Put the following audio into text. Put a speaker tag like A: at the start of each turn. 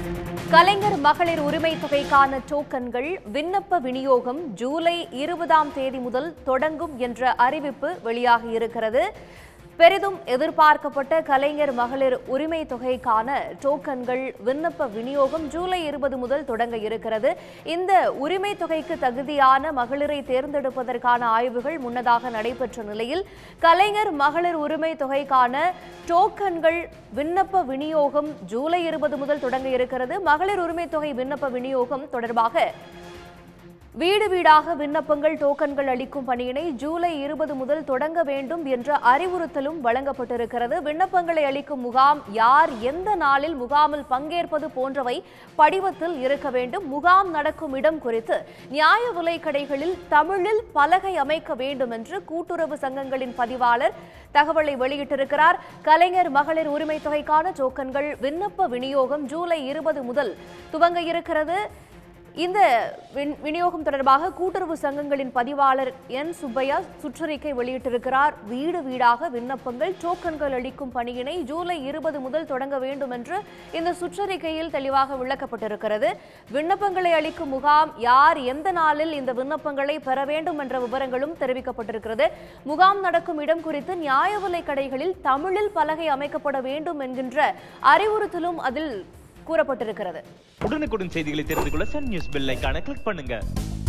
A: கலைஞர் மகளிர் உரிமை தொகைக்கான டோக்கன்கள் விண்ணப்ப விநியோகம் ஜூலை இருபதாம் தேதி முதல் தொடங்கும் என்ற அறிவிப்பு வெளியாகியிருக்கிறது பெரிதும் எதிர்பார்க்கப்பட்ட கலைஞர் மகளிர் உரிமை தொகைக்கான டோக்கன்கள் விண்ணப்ப விநியோகம் ஜூலை இருபது முதல் தொடங்க இருக்கிறது இந்த உரிமை தொகைக்கு தகுதியான மகளிரை தேர்ந்தெடுப்பதற்கான ஆய்வுகள் முன்னதாக நடைபெற்ற நிலையில் கலைஞர் மகளிர் உரிமை தொகைக்கான டோக்கன்கள் விண்ணப்ப விநியோகம் ஜூலை இருபது முதல் தொடங்க இருக்கிறது மகளிர் உரிமை தொகை விண்ணப்ப விநியோகம் தொடர்பாக வீடு வீடாக விண்ணப்பங்கள் டோக்கன்கள் அளிக்கும் பணியினை ஜூலை இருபது முதல் தொடங்க வேண்டும் என்ற அறிவுறுத்தலும் வழங்கப்பட்டிருக்கிறது விண்ணப்பங்களை அளிக்கும் முகாம் யார் எந்த நாளில் முகாமில் பங்கேற்பது போன்றவை படிவத்தில் இருக்க வேண்டும் முகாம் நடக்கும் இடம் குறித்து நியாய விலைக் கடைகளில் தமிழில் பலகை அமைக்க வேண்டும் என்று கூட்டுறவு சங்கங்களின் பதிவாளர் தகவலை வெளியிட்டிருக்கிறார் கலைஞர் மகளிர் உரிமை தொகைக்கான டோக்கன்கள் விண்ணப்ப விநியோகம் ஜூலை இருபது முதல் துவங்க இருக்கிறது இந்த வின்- விநியோகம் தொடர்பாக கூட்டுறவு சங்கங்களின் பதிவாளர் என் சுப்பையா சுற்றறிக்கை வெளியிட்டிருக்கிறார் வீடு வீடாக விண்ணப்பங்கள் டோக்கன்கள் அளிக்கும் பணியினை ஜூலை இருபது முதல் தொடங்க வேண்டும் என்று இந்த சுற்றறிக்கையில் தெளிவாக விளக்கப்பட்டிருக்கிறது விண்ணப்பங்களை அளிக்கும் முகாம் யார் எந்த நாளில் இந்த விண்ணப்பங்களை பெற வேண்டும் என்ற விவரங்களும் தெரிவிக்கப்பட்டிருக்கிறது முகாம் நடக்கும் இடம் குறித்து நியாய விலைக் கடைகளில் தமிழில் பலகை அமைக்கப்பட வேண்டும் என்கின்ற அறிவுறுத்தலும் அதில் கூறப்பட்டிருக்கிறது
B: உடனுக்குடன் செய்திகளை தெரிந்து கொள்ள சன் நியூஸ் பெல் ஐகானை கிளிக் பண்ணுங்க